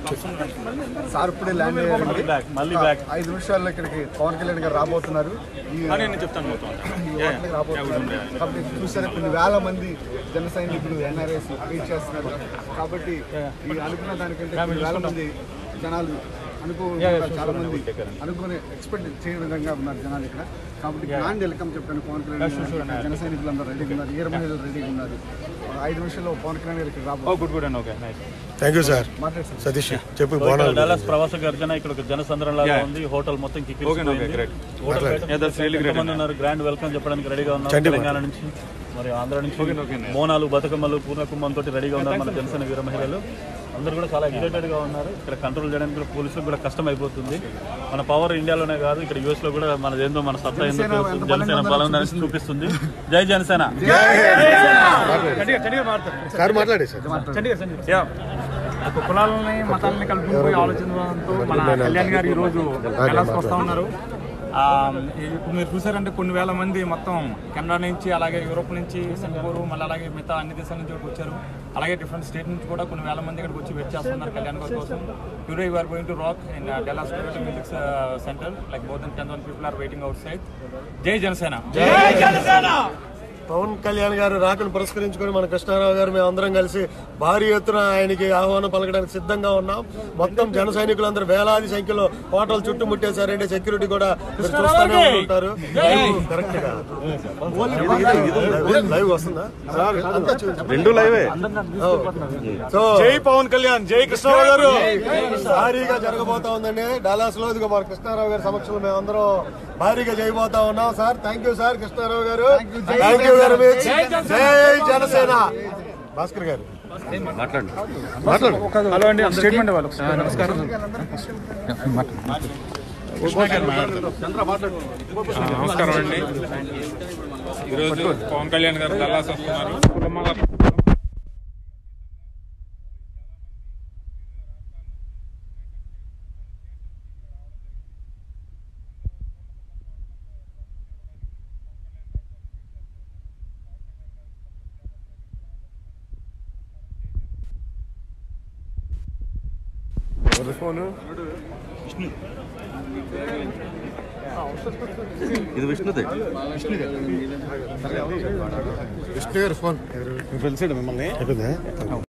Sir ఇప్పుడే land అయ్యారండి back, మళ్ళీ back. ఐదు నిమిషాల్లో ఇక్కడికి పవన్ కళ్యాణ్ గారు రాబోతున్నారు ఈ నేను చెప్తాను మొత్తం ఈ హోటల్కి రాబోతున్నారు కాబట్టి చూసారా కొన్ని వేల మంది జన సైనికులు ఎన్ఆర్ఐస్ వెయిట్ చేస్తున్నారు కాబట్టి ఈ అనుకున్న దానికంటే కొన్ని వేల మంది జనాలు అనుకో చాలా మంది అనుకునే ఎక్స్పెక్ట్ చేయే విధంగా ఉన్నారు జనాలు ఇక్కడ కాబట్టి గ్రాండ్ వెల్కమ్ చెప్పాను పవన్ కళ్యాణ్ గారు. జన సైనికులు అందరూ రెడీగా ఉన్నారు ఈర మహిళలు రెడీగా ఉన్నారు ఐదు నిమిషాల్లో పవన్ కళ్యాణ్ గారు ఇక్కడ రాబోతున్నారు గుడ్ గుడ్ అండి okay nice thank you sir మాట్లాడు సార్ సతీష్ చెప్పు బాగున్నాను డల్లాస్ ప్రవాస గర్జన ఇక్కడ ఒక జనసంద్రం లాగా ఉంది హోటల్ మొత్తం మంది ఉన్నారు గ్రాండ్ వెల్కమ్ చెప్పడానికి రెడీగా ఉన్నారు తెలంగాణ నుంచి మరి ఆంధ్ర నుంచి మోనాలు బతుకమ్మలు పూర్ణకుంభం తోటి రెడీగా ఉన్నారు మన జనసేన వీర మహిళలు అందరూ కూడా చాలా ఎగ్జైటెడ్ గా ఉన్నారు ఇక్కడ కంట్రోల్ చేయడానికి కూడా పోలీసులకు కూడా కష్టం అయిపోతుంది మన పవర్ ఇండియాలోనే కాదు ఇక్కడ యూఎస్ లో కూడా మన ఏందో మన సత్తా ఏందో తెలుస్తుంది. జనసేన బలం ఉందని చూపిస్తుంది జై జనసేన సార్ మాట్లాడే సార్ ఒక కులాలని మతాలని కలుపుకుని ఆలోచించడంతో మన కళ్యాణ్ గారు ఈ రోజు కైలాస్కి వస్తా ఉన్నారు ఆ, ఇప్పుడు మీరు చూసారంటే కొన్ని వేల మంది మొత్తం కెనడా నుంచి అలాగే యూరోప్ నుంచి సింగపూర్ మళ్ళీ అలాగే మిగతా అన్ని దేశాల నుంచి కూడా వచ్చారు అలాగే డిఫరెంట్ స్టేట్ నుంచి కూడా కొన్ని వేల మంది ఇక్కడికి వచ్చి వెయిట్ చేస్తున్నారు కళ్యాణ్ గారి కోసం today you are going to rock in Dallas music center like more than ten one people are waiting outside జై జనసేన పవన్ కళ్యాణ్ గారు రాకను పురస్కరించుకొని మన కృష్ణారావు గారు మేము అందరం కలిసి భారీ ఎత్తున ఆయనకి ఆహ్వానం పలకడానికి సిద్ధంగా ఉన్నాం మొత్తం జన సైనికులందరూ వేలాది సంఖ్యలో హోటల్ చుట్టుముట్టేశారంటే సెక్యూరిటీ కూడా మీరు చూస్తూనే ఉంటారు కరెక్ట్ గా లైవ్ వస్తుందా అంతా చూడండి. రెండు లైవే సో జై పవన్ కళ్యాణ్ జై కృష్ణరావు గారు భారీగా జరగబోతా ఉందండి డాలాస్ లో ఇదిగో మన కృష్ణారావు గారి సమక్షంలో మేము అందరం భారీగా చేయబోతా ఉన్నాం sir thank you sir Krishna Rao garu thank you very much జై జనసేన భాస్కర్ గారు మాట్లాడండి మాట్లాడు హలో అండి స్టేట్మెంట్ వాళ్ళు నమస్కారం నమస్కారం అండి ఈరోజు పవన్ కళ్యాణ్ గారు దల్లాస్ వస్తున్నారు కుటుంబాల ఫోన్ ఇది విష్ణుదే విష్ణు గారి ఫోన్ పిలిచాడు మిమ్మల్ని అయిపోయిందా